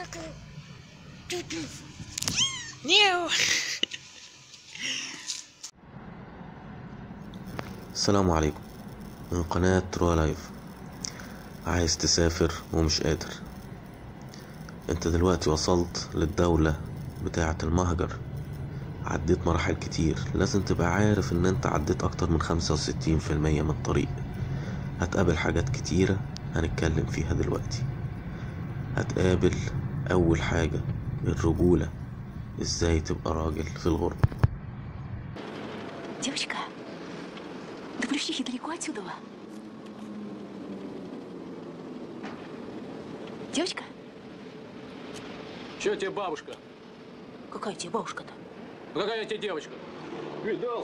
نيو السلام عليكم من قناة ترو لايف عايز تسافر ومش قادر انت دلوقتي وصلت للدولة بتاعة المهجر عديت مراحل كتير لازم تبقى عارف ان انت عديت اكتر من خمسة وستين في المية من الطريق هتقابل حاجات كتيرة هنتكلم فيها دلوقتي هتقابل اول حاجة الرجولة ازاي تبقى راجل في الغربة Девочка, до Плющихи далеко отсюда? Девочка? Че тебе бабушка? Какая тебе бабушка-то? Какая тебе девочка? Видал?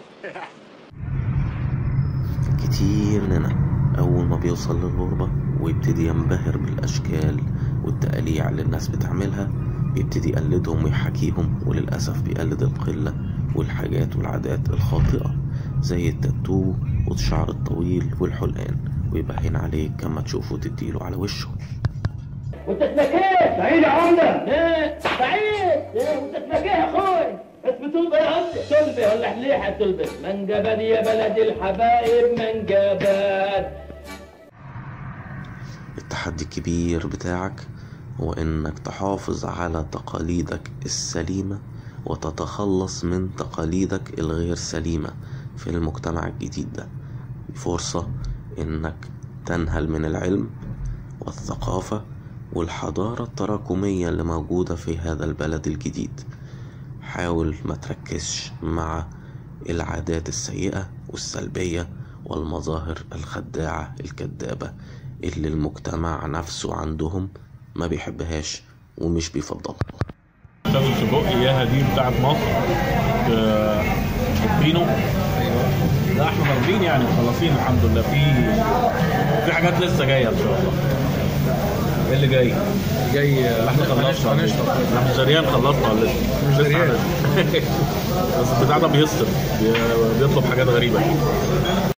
كتير مننا أول ما بيوصل للغربة ويبتدي ينبهر بالأشكال والتقاليع اللي الناس بتعملها بيبتدي يقلدهم ويحاكيهم وللأسف بيقلد القلة والحاجات والعادات الخاطئة زي التاتو والشعر الطويل والحلقان ويبهن عليك كما تشوفه تديله على وشه وانت اسمك ايه؟ سعيد يا عمده ايه؟ سعيد ايه وانت اسمك ايه يا اخوي؟ اسمي تلبى يا عمده تلبى ولا حليحه تلبى منجبات يا بلد الحبايب منجبات التحدي الكبير بتاعك هو انك تحافظ على تقاليدك السليمة وتتخلص من تقاليدك الغير سليمة في المجتمع الجديد ده فرصة انك تنهل من العلم والثقافة والحضارة التراكمية اللي موجودة في هذا البلد الجديد حاول ما تركزش مع العادات السيئة والسلبية والمظاهر الخداعة الكذابة اللي المجتمع نفسه عندهم ما بيحبهاش ومش بيفضلها شاف السجق اياها دي بتاعت مصر آه، البينو لا احنا ضاربين يعني مخلصين الحمد لله في في حاجات لسه جايه ان شاء الله ايه اللي جاي؟ جاي احنا خلصنا احنا زريان خلصنا ولا لسه؟ مش زريان. بس البتاع ده بيصرف بي- بيطلب حاجات غريبه